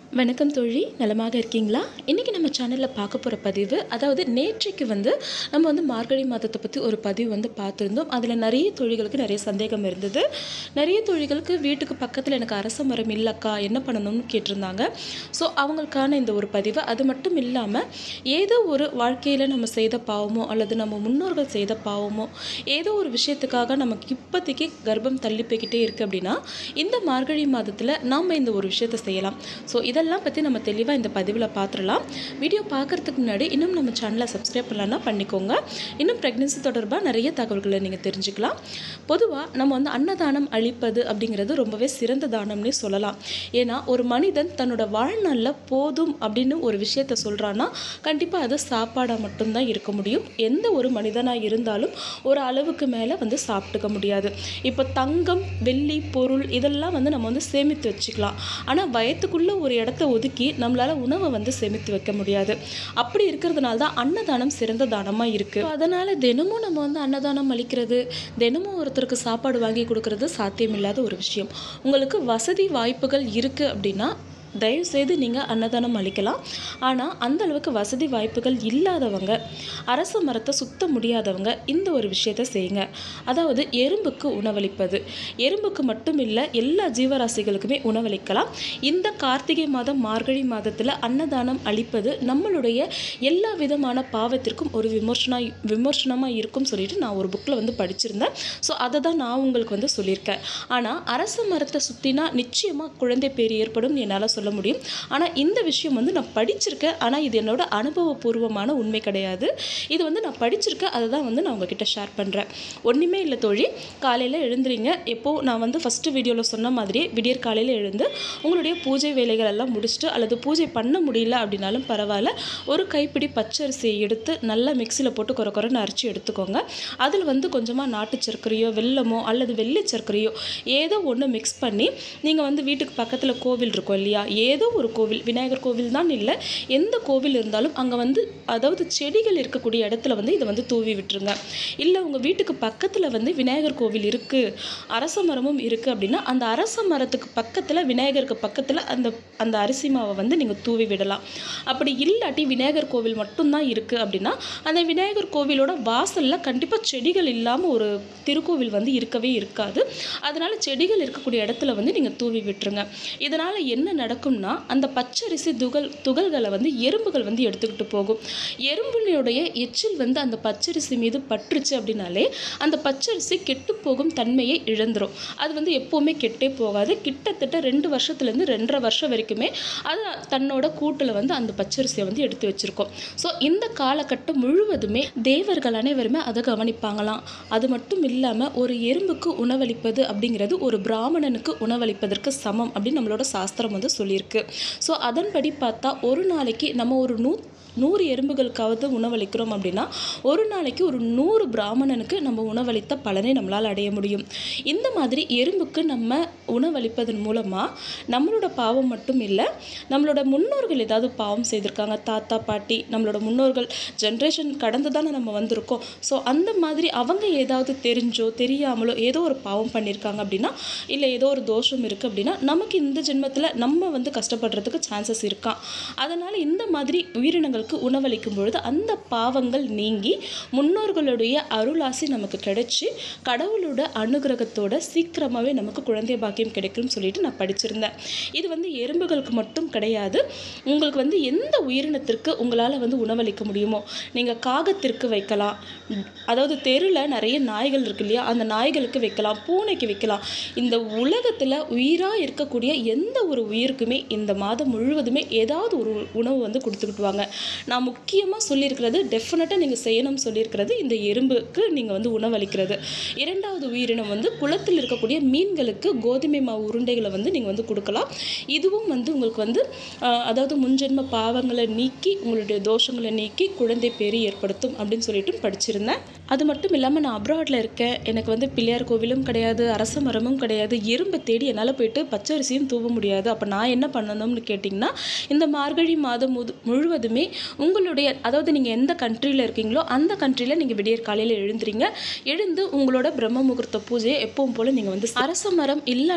வணக்கம் தோழி நலமாக இருக்கீங்களா இன்றைக்கி நம்ம சேனலில் பார்க்க போகிற பதிவு அதாவது நேற்றைக்கு வந்து நம்ம வந்து மார்கழி மாதத்தை பற்றி ஒரு பதிவு வந்து பார்த்துருந்தோம் அதில் நிறைய தொழில்களுக்கு நிறைய சந்தேகம் இருந்தது நிறைய தொழில்களுக்கு வீட்டுக்கு பக்கத்தில் எனக்கு அரச மரம் இல்லைக்கா என்ன பண்ணணும்னு கேட்டிருந்தாங்க ஸோ அவங்களுக்கான இந்த ஒரு பதிவு அது மட்டும் இல்லாமல் ஏதோ ஒரு வாழ்க்கையில் நம்ம செய்த பாவமோ அல்லது நம்ம முன்னோர்கள் செய்த பாவமோ ஏதோ ஒரு விஷயத்துக்காக நமக்கு இப்போதைக்கு கர்ப்பம் தள்ளி போய்கிட்டே இருக்குது அப்படின்னா இந்த மார்கழி மாதத்தில் நாம் இந்த ஒரு விஷயத்தை செய்யலாம் ஸோ இதெல்லாம் பற்றி நம்ம தெளிவாக இந்த பதிவில் பார்த்துடலாம் வீடியோ பார்க்குறதுக்கு முன்னாடி இன்னும் நம்ம சேனலை சப்ஸ்கிரைப் பண்ணலான்னா பண்ணிக்கோங்க இன்னும் ப்ரெக்னென்சி தொடர்பாக நிறைய தகவல்களை நீங்கள் தெரிஞ்சுக்கலாம் பொதுவாக நம்ம வந்து அன்னதானம் அளிப்பது அப்படிங்கிறது ரொம்பவே சிறந்த தானம்னே சொல்லலாம் ஏன்னா ஒரு மனிதன் தன்னோட வாழ்நாளில் போதும் அப்படின்னு ஒரு விஷயத்த சொல்கிறான்னா கண்டிப்பாக அது சாப்பாடாக மட்டும்தான் இருக்க முடியும் எந்த ஒரு மனிதனாக இருந்தாலும் ஒரு அளவுக்கு மேலே வந்து சாப்பிட்டுக்க முடியாது இப்போ தங்கம் வெள்ளி பொருள் இதெல்லாம் வந்து நம்ம வந்து சேமித்து வச்சுக்கலாம் ஆனால் வயத்துக்குள்ளே ஒரு இடத்த ஒதுக்கி நம்மளால் உணவை வந்து சேமித்து வைக்க முடியாது அப்படி இருக்கிறதுனால தான் அன்னதானம் சிறந்த தானமாக இருக்குது அதனால் தினமும் நம்ம வந்து அன்னதானம் அளிக்கிறது தினமும் ஒருத்தருக்கு சாப்பாடு வாங்கி கொடுக்கறது சாத்தியமில்லாத ஒரு விஷயம் உங்களுக்கு வசதி வாய்ப்புகள் இருக்குது அப்படின்னா தயவுசெய்து நீங்கள் அன்னதானம் அளிக்கலாம் ஆனால் அந்த அளவுக்கு வசதி வாய்ப்புகள் இல்லாதவங்க அரச மரத்தை சுத்த முடியாதவங்க இந்த ஒரு விஷயத்தை செய்யுங்க அதாவது எறும்புக்கு உணவளிப்பது எறும்புக்கு மட்டும் இல்லை எல்லா ஜீவராசிகளுக்குமே உணவளிக்கலாம் இந்த கார்த்திகை மாதம் மார்கழி மாதத்தில் அன்னதானம் அளிப்பது நம்மளுடைய எல்லா விதமான பாவத்திற்கும் ஒரு விமர்சனா விமர்சனமாக இருக்கும் சொல்லிட்டு நான் ஒரு புக்கில் வந்து படிச்சிருந்தேன் ஸோ அதை தான் நான் உங்களுக்கு வந்து சொல்லியிருக்கேன் ஆனால் அரச மரத்தை சுற்றினா நிச்சயமாக குழந்தை பேர் ஏற்படும் என்னால் சொல்ல முடியும் ஆனால் இந்த விஷயம் வந்து நான் படிச்சிருக்கேன் ஆனால் இது என்னோட அனுபவபூர்வமான உண்மை கிடையாது இது வந்து நான் படிச்சிருக்கேன் அதை தான் வந்து நான் உங்ககிட்ட ஷேர் பண்ணுறேன் ஒன்றுமே இல்லை தோழி காலையில் எழுந்துறீங்க எப்போ நான் வந்து ஃபஸ்ட்டு வீடியோவில் சொன்ன மாதிரியே விடியற் காலையில் எழுந்து உங்களுடைய பூஜை வேலைகள் எல்லாம் முடிச்சுட்டு அல்லது பூஜை பண்ண முடியல அப்படின்னாலும் பரவாயில்ல ஒரு கைப்பிடி பச்சரிசியை எடுத்து நல்லா மிக்சியில் போட்டு குறை குறைன்னு அரைச்சி எடுத்துக்கோங்க அதில் வந்து கொஞ்சமாக நாட்டு சர்க்கரையோ வெல்லமோ அல்லது வெள்ளை சர்க்கரையோ ஏதோ ஒன்று மிக்ஸ் பண்ணி நீங்கள் வந்து வீட்டுக்கு பக்கத்தில் கோவில் இருக்கும் இல்லையா ஏதோ ஒரு கோவில் விநாயகர் கோவில் தான் இல்லை எந்த கோவில் இருந்தாலும் அங்கே வந்து அதாவது செடிகள் இருக்கக்கூடிய இடத்துல வந்து இதை வந்து தூவி விட்டுருங்க இல்லை உங்கள் வீட்டுக்கு பக்கத்தில் வந்து விநாயகர் கோவில் இருக்குது அரச மரமும் இருக்குது அப்படின்னா அந்த அரச மரத்துக்கு பக்கத்தில் விநாயகருக்கு பக்கத்தில் அந்த அந்த அரிசி மாவை வந்து நீங்கள் தூவி விடலாம் அப்படி இல்லாட்டி விநாயகர் கோவில் மட்டும்தான் இருக்குது அப்படின்னா அந்த விநாயகர் கோவிலோட வாசலில் கண்டிப்பாக செடிகள் இல்லாமல் ஒரு திருக்கோவில் வந்து இருக்கவே இருக்காது அதனால் செடிகள் இருக்கக்கூடிய இடத்துல வந்து நீங்கள் தூவி விட்டுருங்க இதனால் என்ன நடக்கும்னா அந்த பச்சரிசி துகள் துகள்களை வந்து எறும்புகள் வந்து எடுத்துக்கிட்டு போகும் எறும்புகளுடைய எச்சில் வந்து அந்த பச்சரிசி மீது பற்றுச்சு அப்படின்னாலே அந்த பச்சரிசி கெட்டு போகும் தன்மையை இழந்துரும் அது வந்து எப்போவுமே கெட்டே போகாது கிட்டத்தட்ட ரெண்டு வருஷத்துலேருந்து ரெண்டரை வருஷம் வரைக்குமே அது தன்னோட கூட்டில் வந்து அந்த பச்சரிசியை வந்து எடுத்து வச்சுருக்கோம் ஸோ இந்த காலகட்டம் முழுவதுமே தேவர்கள் அனைவருமே அதை கவனிப்பாங்களாம் அது மட்டும் இல்லாமல் ஒரு எறும்புக்கு உணவளிப்பது அப்படிங்கிறது ஒரு பிராமணனுக்கு உணவளிப்பதற்கு சமம் அப்படின்னு நம்மளோட சாஸ்திரம் வந்து சொல்லியிருக்கு ஸோ அதன்படி பார்த்தா ஒரு நாளைக்கு நம்ம ஒரு நூ நூறு எறும்புகளுக்காவது உணவளிக்கிறோம் அப்படின்னா ஒரு நாளைக்கு ஒரு நூறு பிராமணனுக்கு நம்ம உணவளித்த பலனை நம்மளால் அடைய முடியும் இந்த மாதிரி எறும்புக்கு நம்ம உணவளிப்பதன் மூலமாக நம்மளோட பாவம் மட்டும் இல்லை நம்மளோட முன்னோர்கள் ஏதாவது பாவம் செய்திருக்காங்க தாத்தா பாட்டி நம்மளோட முன்னோர்கள் ஜென்ரேஷன் கடந்து தானே நம்ம வந்திருக்கோம் ஸோ அந்த மாதிரி அவங்க ஏதாவது தெரிஞ்சோ தெரியாமலோ ஏதோ ஒரு பாவம் பண்ணியிருக்காங்க அப்படின்னா இல்லை ஏதோ ஒரு தோஷம் இருக்குது அப்படின்னா நமக்கு இந்த ஜென்மத்தில் நம்ம வந்து கஷ்டப்படுறதுக்கு சான்சஸ் இருக்கான் அதனால் இந்த மாதிரி உயிரினங்களுக்கு உணவளிக்கும் பொழுது அந்த பாவங்கள் நீங்கி முன்னோர்களுடைய அருளாசி நமக்கு கிடைச்சி கடவுளோட அனுகிரகத்தோட சீக்கிரமாகவே நமக்கு குழந்தை பாக்கியம் கிடைக்கும்னு சொல்லிட்டு நான் படிச்சிருந்தேன் இது வந்து எறும்புகளுக்கு மட்டும் கிடையாது உங்களுக்கு வந்து எந்த உயிரினத்திற்கு உங்களால் வந்து உணவளிக்க முடியுமோ நீங்கள் காகத்திற்கு வைக்கலாம் அதாவது தெருவில் நிறைய நாய்கள் இருக்கு இல்லையா அந்த நாய்களுக்கு வைக்கலாம் பூனைக்கு வைக்கலாம் இந்த உலகத்தில் உயிராக இருக்கக்கூடிய எந்த ஒரு உயிருக்குமே இந்த மாதம் முழுவதுமே ஏதாவது ஒரு உணவு வந்து கொடுத்துக்கிட்டு வாங்க நான் முக்கியமாக சொல்லியிருக்கிறது டெஃபினட்டாக நீங்கள் செய்யணும்னு சொல்லியிருக்கிறது இந்த எறும்புக்கு நீங்கள் வந்து உணவளிக்கிறது இரண்டாவது உயிரினம் வந்து குளத்தில் இருக்கக்கூடிய மீன்களுக்கு கோதுமை மாவு உருண்டைகளை வந்து நீங்கள் வந்து கொடுக்கலாம் இதுவும் வந்து உங்களுக்கு வந்து ஆஹ், அதாவது முன்ஜென்ம பாவங்களை நீக்கி உங்களுடைய தோஷங்களை நீக்கி குழந்தை பேரி ஏற்படுத்தும் அப்படின்னு சொல்லிட்டு படிச்சிருந்தேன் அது மட்டும் இல்லாமல் நான் அப்ராடில் இருக்கேன் எனக்கு வந்து பிள்ளையார் கோவிலும் கிடையாது அரச மரமும் கிடையாது எறும்பை தேடி என்னால் போயிட்டு பச்சரிசியும் தூவ முடியாது அப்போ நான் என்ன பண்ணணும்னு கேட்டிங்கன்னா இந்த மார்கழி மாதம் முது முழுவதுமே உங்களுடைய அதாவது நீங்கள் எந்த கண்ட்ரியில் இருக்கீங்களோ அந்த கண்ட்ரியில் நீங்கள் விடியற் காலையில் எழுந்துறீங்க எழுந்து உங்களோட பிரம்ம முகூர்த்த பூஜையை எப்பவும் போல் நீங்கள் வந்து அரச மரம் இல்லாட்டி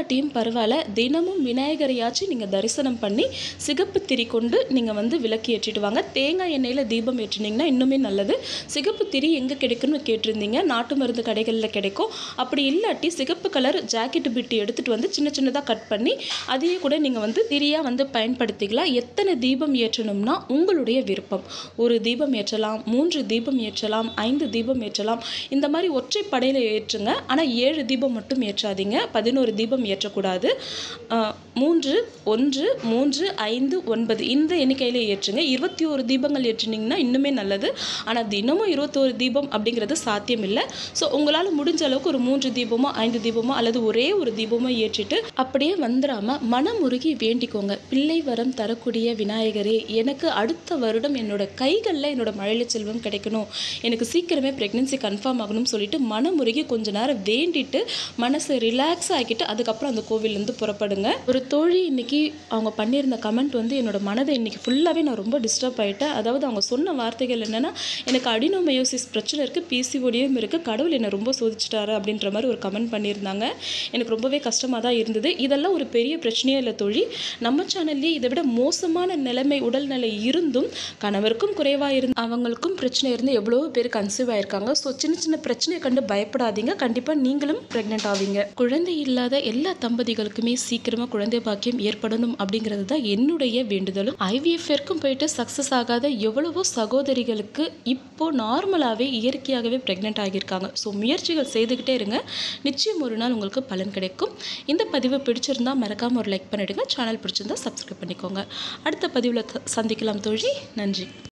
இல்லாட்டியும் பரவாயில்ல தினமும் விநாயகரையாச்சும் நீங்கள் தரிசனம் பண்ணி சிகப்பு திரி கொண்டு நீங்கள் வந்து விளக்கு ஏற்றிட்டு வாங்க தேங்காய் எண்ணெயில் தீபம் ஏற்றினீங்கன்னா இன்னுமே நல்லது சிகப்பு திரி எங்கே கிடைக்குன்னு கேட்டிருந்தீங்க நாட்டு மருந்து கடைகளில் கிடைக்கும் அப்படி இல்லாட்டி சிகப்பு கலர் ஜாக்கெட் பிட்டு எடுத்துகிட்டு வந்து சின்ன சின்னதாக கட் பண்ணி அதையே கூட நீங்கள் வந்து திரியாக வந்து பயன்படுத்திக்கலாம் எத்தனை தீபம் ஏற்றணும்னா உங்களுடைய விருப்பம் ஒரு தீபம் ஏற்றலாம் மூன்று தீபம் ஏற்றலாம் ஐந்து தீபம் ஏற்றலாம் இந்த மாதிரி ஒற்றை படையில் ஏற்றுங்க ஆனால் ஏழு தீபம் மட்டும் ஏற்றாதீங்க பதினோரு தீபம் ஏற்றக்கூடாது ஆஹ், மூன்று ஒன்று மூன்று ஐந்து ஒன்பது இந்த எண்ணிக்கையில் ஏற்றுங்க இருபத்தி ஒரு தீபங்கள் ஏற்றினீங்கன்னா இன்னுமே நல்லது ஆனால் தினமும் இருபத்தோரு தீபம் அப்படிங்கிறது சாத்தியம் இல்லை ஸோ உங்களால் முடிஞ்ச அளவுக்கு ஒரு மூன்று தீபமோ ஐந்து தீபமோ அல்லது ஒரே ஒரு தீபமோ ஏற்றிட்டு அப்படியே வந்துடாம மனமுருகி வேண்டிக்கோங்க பிள்ளை வரம் தரக்கூடிய விநாயகரே எனக்கு அடுத்த வருடம் என்னோட கைகளில் என்னோட மழலை செல்வம் கிடைக்கணும் எனக்கு சீக்கிரமே ப்ரெக்னென்சி கன்ஃபார்ம் ஆகணும்னு சொல்லிட்டு மனமுருகி கொஞ்ச நேரம் வேண்டிட்டு மனசை ரிலாக்ஸ் ஆக்கிட்டு அதுக்கப்புறம் அந்த கோவில்லேருந்து புறப்படுங்க ஒரு தோழி இன்னைக்கு அவங்க பண்ணியிருந்த கமெண்ட் வந்து என்னோட மனதை இன்னைக்கு ஃபுல்லாகவே நான் ரொம்ப டிஸ்டர்ப் ஆகிட்டேன் அதாவது அவங்க சொன்ன வார்த்தைகள் என்னென்னா எனக்கு அடினோமயோசிஸ் பிரச்சனை இருக்குது பிசிஓடியும் இருக்குது கடவுள் என்னை ரொம்ப சோதிச்சிட்டாரு அப்படின்ற மாதிரி ஒரு கமெண்ட் பண்ணியிருந்தாங்க எனக்கு ரொம்பவே கஷ்டமாக தான் இருந்தது இதெல்லாம் ஒரு பெரிய பிரச்சனையே இல்லை தோழி நம்ம சேனல்லேயே இதை விட மோசமான நிலைமை உடல்நிலை இருந்தும் கணவருக்கும் குறைவாக இருந்து அவங்களுக்கும் பிரச்சனை இருந்து எவ்வளோ பேர் கன்சீவ் ஆயிருக்காங்க ஸோ சின்ன சின்ன பிரச்சனையை கண்டு பயப்படாதீங்க கண்டிப்பாக நீங்களும் ப்ரெக்னென்ட் ஆவீங்க குழந்தை இல்லாத எல்லா தம்பதிகளுக்குமே சீக்கிரமாக குழந்தை பாக்கியம் ஏற்படணும் அப்படிங்கிறது தான் என்னுடைய வேண்டுதலும் ஐவிஎஃப்க்கும் போயிட்டு சக்ஸஸ் ஆகாத எவ்வளவோ சகோதரிகளுக்கு இப்போ நார்மலாகவே இயற்கையாகவே ப்ரெக்னென்ட் ஆகியிருக்காங்க ஸோ முயற்சிகள் செய்துக்கிட்டே இருங்க நிச்சயம் ஒரு நாள் உங்களுக்கு பலன் கிடைக்கும் இந்த பதிவு பிடிச்சிருந்தா மறக்காமல் ஒரு லைக் பண்ணிடுங்க சேனல் பிடிச்சிருந்தா சப்ஸ்கிரைப் பண்ணிக்கோங்க அடுத்த பதிவில் சந்திக்கலாம் தோழி நன்றி